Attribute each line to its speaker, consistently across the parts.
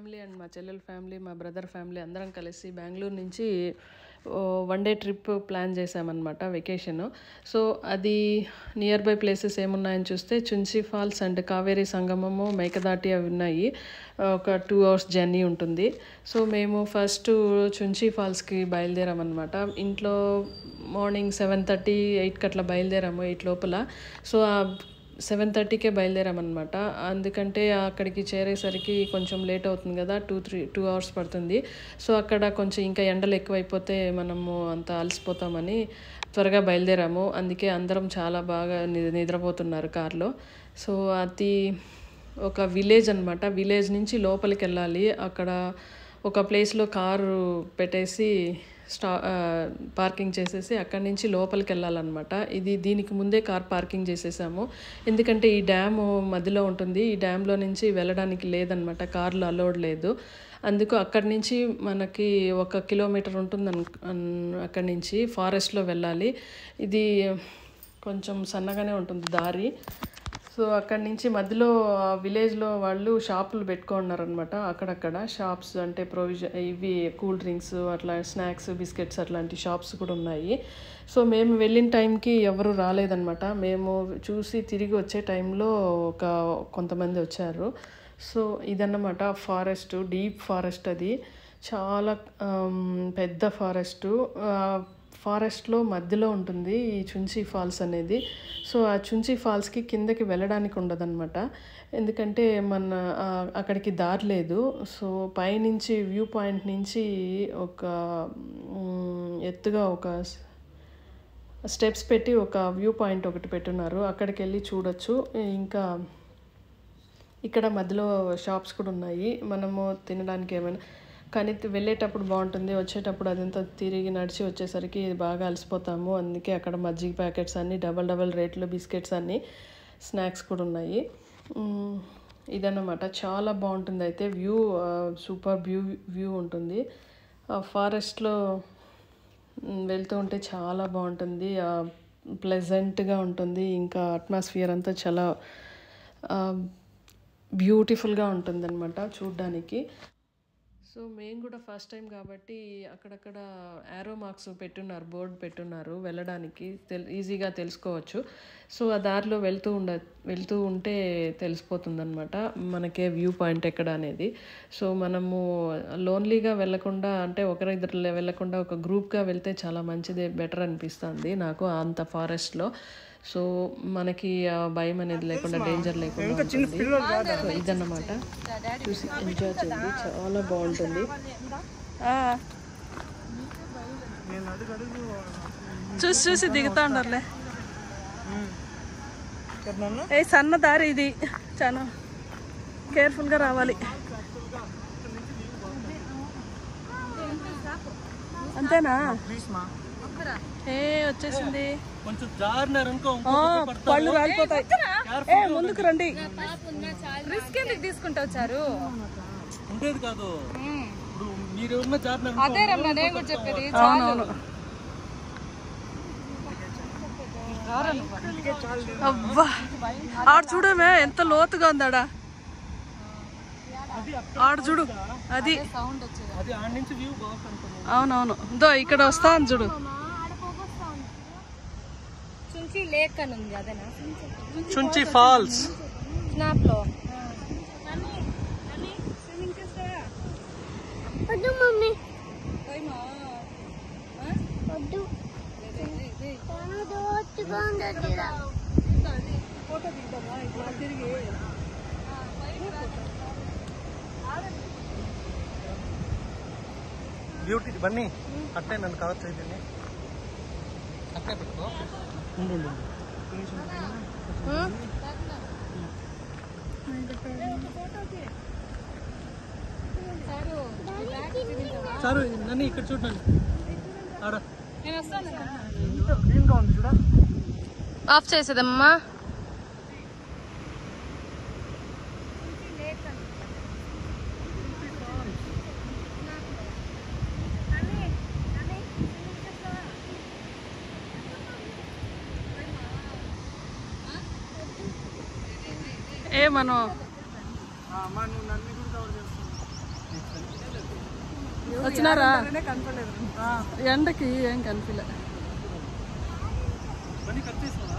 Speaker 1: Family and మా చెల్లెల family మా బ్రదర్ ఫ్యామిలీ అందరం కలిసి బెంగళూరు నుంచి వన్ డే ట్రిప్ ప్లాన్ చేసామన్నమాట వెకేషన్ సో అది నియర్ బై ప్లేసెస్ ఏమున్నాయని చూస్తే చున్సి ఫాల్స్ అండ్ కావేరీ సంగమము మేకదాటి అవి ఉన్నాయి ఒక టూ అవర్స్ జర్నీ ఉంటుంది సో మేము ఫస్ట్ చున్సి ఫాల్స్కి బయలుదేరామన్నమాట ఇంట్లో మార్నింగ్ సెవెన్ థర్టీ ఎయిట్కి అట్లా బయలుదేరాము ఎయిట్ లోపల సో ఆ సెవెన్ థర్టీకే బయలుదేరామన్నమాట ఎందుకంటే అక్కడికి చేరేసరికి కొంచెం లేట్ అవుతుంది కదా టూ త్రీ టూ అవర్స్ పడుతుంది సో అక్కడ కొంచెం ఇంకా ఎండలు ఎక్కువైపోతే మనము అంత అలసిపోతామని త్వరగా బయలుదేరాము అందుకే అందరం చాలా బాగా ని- నిద్రపోతున్నారు కార్లో సో అది ఒక విలేజ్ అనమాట విలేజ్ నుంచి లోపలికి వెళ్ళాలి అక్కడ ఒక ప్లేస్లో కారు పెట్టేసి స్టా ఆ, పార్కింగ్ చేసేసి అక్కడి నుంచి లోపలికి వెళ్ళాలన్నమాట ఇది దీనికి ముందే కార్ పార్కింగ్ చేసేసాము ఎందుకంటే ఈ డ్యామ్ మధ్యలో ఉంటుంది ఈ డ్యామ్లో నుంచి వెళ్ళడానికి లేదనమాట కార్లు అలౌడ్ లేదు అందుకు అక్కడి నుంచి మనకి ఒక కిలోమీటర్ ఉంటుంది అన్ అన్- అక్కడి నుంచి ఫారెస్ట్లో వెళ్ళాలి ఇది కొంచెం సన్నగానే ఉంటుంది దారి సో అక్కడి నుంచి మధ్యలో ఆ విలేజ్లో వాళ్ళు షాపులు పెట్టుకున్నారనమాట అక్కడక్కడ షాప్స్ అంటే ప్రొవిజన్ ఇవి కూల్ డ్రింక్స్ అట్లా స్నాక్స్ బిస్కెట్స్ అట్లాంటి షాప్స్ కూడా ఉన్నాయి సో మేము వెళ్ళిన టైంకి ఎవరు రాలేదనమాట మేము చూసి తిరిగి వచ్చే టైంలో ఒక కొంతమంది వచ్చారు సో ఇదన్నమాట ఫారెస్ట్ డీప్ ఫారెస్ట్ అది చాలా ఆమ్, పెద్ద ఫారెస్టు ఫారెస్ట్లో మధ్యలో ఉంటుంది ఈ చుంచి ఫాల్స్ అనేది సో ఆ చుంచి ఫాల్స్కి కిందకి వెళ్ళడానికి ఉండదన్నమాట ఎందుకంటే మన ఆ, అక్కడికి దారి లేదు సో పైనుంచి వ్యూ పాయింట్ నుంచి ఒక మ్, ఎత్తుగా ఒక స్టెప్స్ పెట్టి ఒక వ్యూ పాయింట్ ఒకటి పెట్టున్నారు అక్కడికి వెళ్ళి చూడొచ్చు ఇంకా ఇక్కడ మధ్యలో షాప్స్ కూడా ఉన్నాయి మనము తినడానికి ఏమైనా కానీ తి- వెళ్ళేటప్పుడు బాగుంటుంది వచ్చేటప్పుడు అదంతా తిరిగి నడిచి వచ్చేసరికి బాగా అలసిపోతాము అందుకే అక్కడ మజ్జిగ ప్యాకెట్స్ అన్నీ డబల్ డబల్ రేట్లు బిస్కెట్స్ అన్నీ స్నాక్స్ కూడా ఉన్నాయి మ్, ఇదన్నమాట చాలా బాగుంటుంది అయితే వ్యూ సూపర్ వ్యూ వ్యూ ఉంటుంది ఫారెస్ట్లో మ్, వెళ్తూ ఉంటే చాలా బాగుంటుంది ప్లెజెంట్గా ఉంటుంది ఇంకా అట్మాస్ఫియర్ అంతా చాలా బ్యూటిఫుల్గా ఉంటుంది అనమాట చూడ్డానికి సో మేము కూడా ఫస్ట్ టైం కాబట్టి అక్కడక్కడ యారో మార్క్స్ పెట్టున్నారు బోర్డు పెట్టున్నారు వెళ్ళడానికి తెల్ ఈజీగా తెలుసుకోవచ్చు సో ఆ దారిలో వెళ్తూ ఉండ వెళ్తూ ఉంటే తెలిసిపోతుంది అనమాట మనకే వ్యూ పాయింట్ ఎక్కడ అనేది సో మనము లోన్లీగా వెళ్ళకుండా అంటే ఒకరిద్దరు వెళ్ళకుండా ఒక గ్రూప్గా వెళ్తే చాలా మంచిది బెటర్ అనిపిస్తుంది నాకు అంత ఫారెస్ట్లో సో మనకి ఆ భయం అనేది లేకుండా డేంజర్ లేకుండా ఉంటుంది సో ఇదన్నమాట చూసి ఎంజాయ్ చేయండి చాలా బాగుంటుంది
Speaker 2: చూసి చూసి దిగుతా ఉండర్లే ఏ సన్న దారి ఇది చాలా కేర్ఫుల్గా రావాలి అంతేనా ఏ వచ్చేసింది
Speaker 3: కొంచెం జారినారనుకో
Speaker 2: ఆ, పళ్ళు రాలిపోతాయి ఏ ముందుకు రండి
Speaker 4: రిస్క్ ఎందుకు తీసుకుంటూ వచ్చారు
Speaker 3: ఉండేది కాదు ఇప్పుడు మీరు ఉన్న జారినారు
Speaker 4: అదే రమ్మ నేను కూడా చెప్పేది
Speaker 2: అవునవును అబ్బా ఆడ చూడమే ఎంత లోతుగా ఉందాడా ఆడ చూడు అది
Speaker 4: సౌండ్ వచ్చేది
Speaker 3: అది ఆడ నుంచి వ్యూ బాగుంటుంది
Speaker 2: అవునవును దో ఇక్కడ వస్తా ఉంది చూడు
Speaker 4: చుంచి లేక్ అని ఉంది అదేనా
Speaker 3: చుంచి ఫాల్స్
Speaker 4: స్నాప్ లో
Speaker 5: వద్దు మమ్మీ వద్దు దోస్తుగా ఉండదు
Speaker 3: బ్యూటీ బన్నీ అట్టే నన్ను కవర్ చేయండి అట్టే పెట్టుకో ఉండు ఉండు, ఉండు. సారు నన్ను ఇక్కడ చూడండి ఆడ
Speaker 4: నేను వస్తాను
Speaker 3: గ్రీన్గా ఉంది చూడ
Speaker 4: ఆఫ్ చేసేదమ్మా
Speaker 2: ఏ మనం
Speaker 3: అమ్మా నువ్వు నన్ను కూడా కవర్ చేస్తున్నావు
Speaker 2: వచ్చినారా ఎండకి ఏం కనిపించలే
Speaker 3: బండి కట్ చేసినావా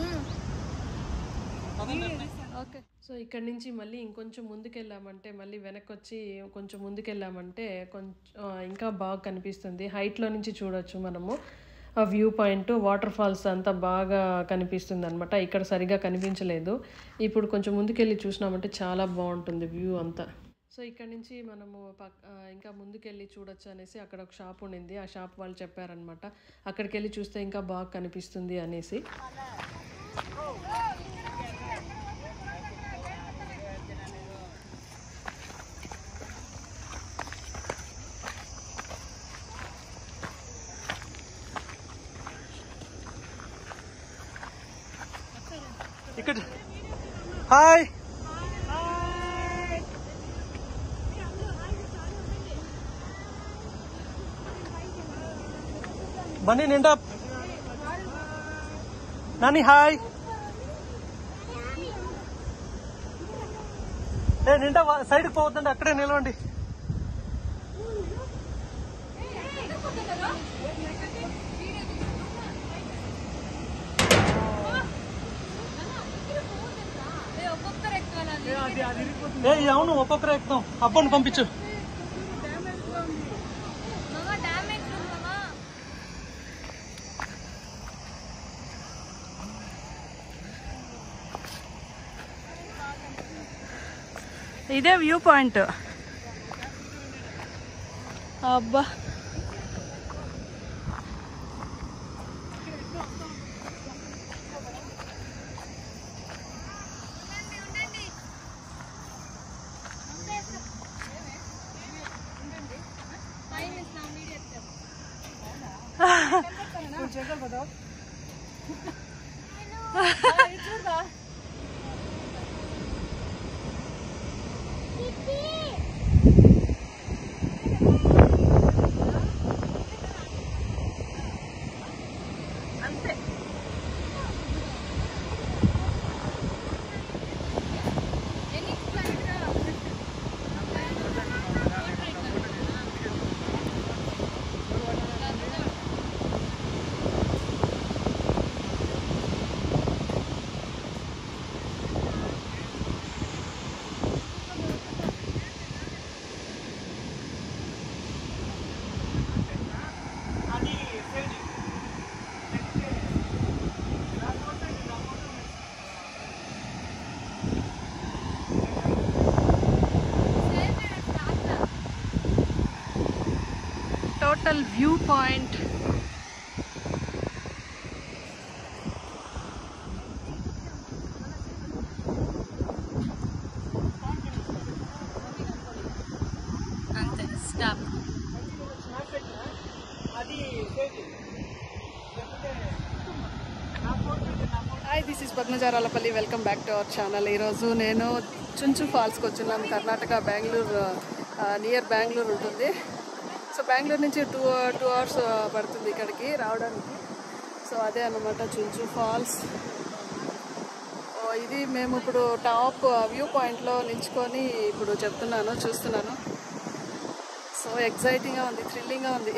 Speaker 2: ఓకే
Speaker 1: సో ఇక్కడ నుంచి మళ్ళీ ఇంకొంచెం ముందుకెళ్ళామంటే మళ్ళీ వెనక్కి వచ్చి కొంచెం ముందుకెళ్ళామంటే కొంచెం ఆ, ఇంకా బాగా కనిపిస్తుంది హైట్లో నుంచి చూడొచ్చు మనము ఆ వ్యూ పాయింట్ వాటర్ ఫాల్స్ అంతా బాగా కనిపిస్తుంది అనమాట ఇక్కడ సరిగా కనిపించలేదు ఇప్పుడు కొంచెం ముందుకెళ్ళి చూసినామంటే చాలా బాగుంటుంది వ్యూ అంతా సో ఇక్కడ నుంచి మనము పక్ ఆ, ఇంకా ముందుకెళ్ళి చూడొచ్చు అనేసి అక్కడ ఒక షాప్ ఉండింది ఆ షాప్ వాళ్ళు చెప్పారనమాట అక్కడికి వెళ్ళి చూస్తే ఇంకా బాగా కనిపిస్తుంది అనేసి
Speaker 3: ఇక్కడ హాయ్ బండి నిండా నాని హాయ్ ఏ నిండా సైడ్కి పోవద్దండి అక్కడే నిలవండి ఏ అవును ఒక్కొక్కరే ఎక్కుతాం అబ్బాని పంపించు
Speaker 2: ఇదే వ్యూ పాయింట్ అబ్బా టోటల్ వ్యూ పాయింట్
Speaker 4: అంతే stop
Speaker 2: hi this is Padmaja Ralapalli welcome back to our channel ఈరోజు నేను చుంచు ఫాల్స్కి వచ్చిన్నాను కర్ణాటక బెంగళూరు నియర్ బెంగళూరు ఉంటుంది సో బెంగళూరు నుంచి టూ టూ అవర్స్ పడుతుంది ఇక్కడికి రావడానికి సో అదే అన్నమాట చుంచు ఫాల్స్ ఓ, ఇది మేము ఇప్పుడు టాప్ వ్యూ పాయింట్లో నించుకొని ఇప్పుడు చెప్తున్నాను చూస్తున్నాను సో ఎగ్జైటింగ్గా ఉంది థ్రిల్లింగ్గా ఉంది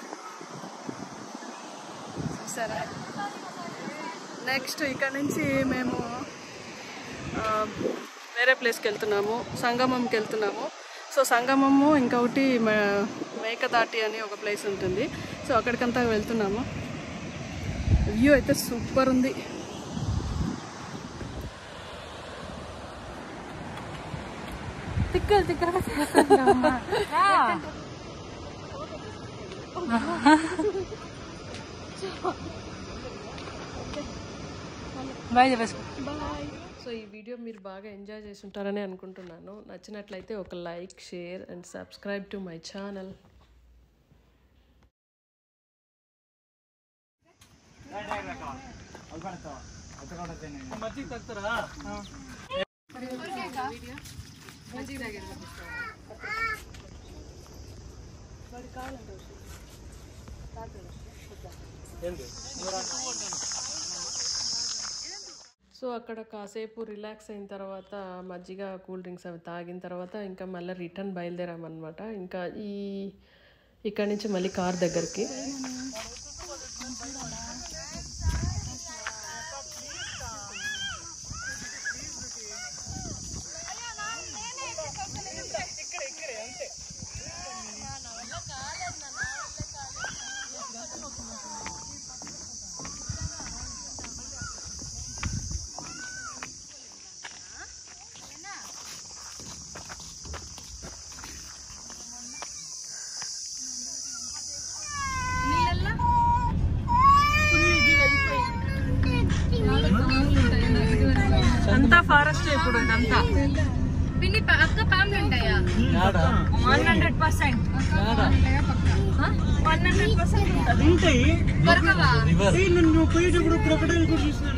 Speaker 2: చూసారా నెక్స్ట్ ఇక్కడ నుంచి మేము ఆ, వేరే ప్లేస్కి వెళ్తున్నాము సంగమంకి వెళ్తున్నాము సో సంగమము ఇంకొకటి మే- మేకదాటి అని ఒక ప్లేస్ ఉంటుంది సో అక్కడికంతా వెళ్తున్నాము వ్యూ అయితే సూపర్ ఉంది
Speaker 4: తిక్కలు తిక్కలు బాయ్ చెప్పేసుకో
Speaker 1: సో ఈ వీడియో మీరు బాగా ఎంజాయ్ చేసి ఉంటారని అనుకుంటున్నాను నచ్చినట్లయితే ఒక like share and subscribe to my channel
Speaker 3: మజ్జిగ తగ్గుతారా ఏంటి
Speaker 1: సో అక్కడ కాసేపు రిలాక్స్ అయిన తర్వాత మజ్జిగ కూల్ డ్రింక్స్ అవి తాగిన తర్వాత ఇంకా మళ్ళీ రిటర్న్ బయలుదేరామన్నమాట ఇంకా ఈ ఇక్కడ నుంచి మళ్ళీ కార్ దగ్గరికి
Speaker 2: అంతా ఫారెస్ట్ ఇప్పుడు ఇదంతా
Speaker 4: పిన్ని ప- అక్క ఫ్యామిలీ ఉంటాయా one hundred percent one hundred percent
Speaker 3: ఉంటాయి
Speaker 4: దొరకవా
Speaker 3: ఏయ్, నన్ను పోయేటప్పుడు క్రొకడైల్ కూడా చూసినాను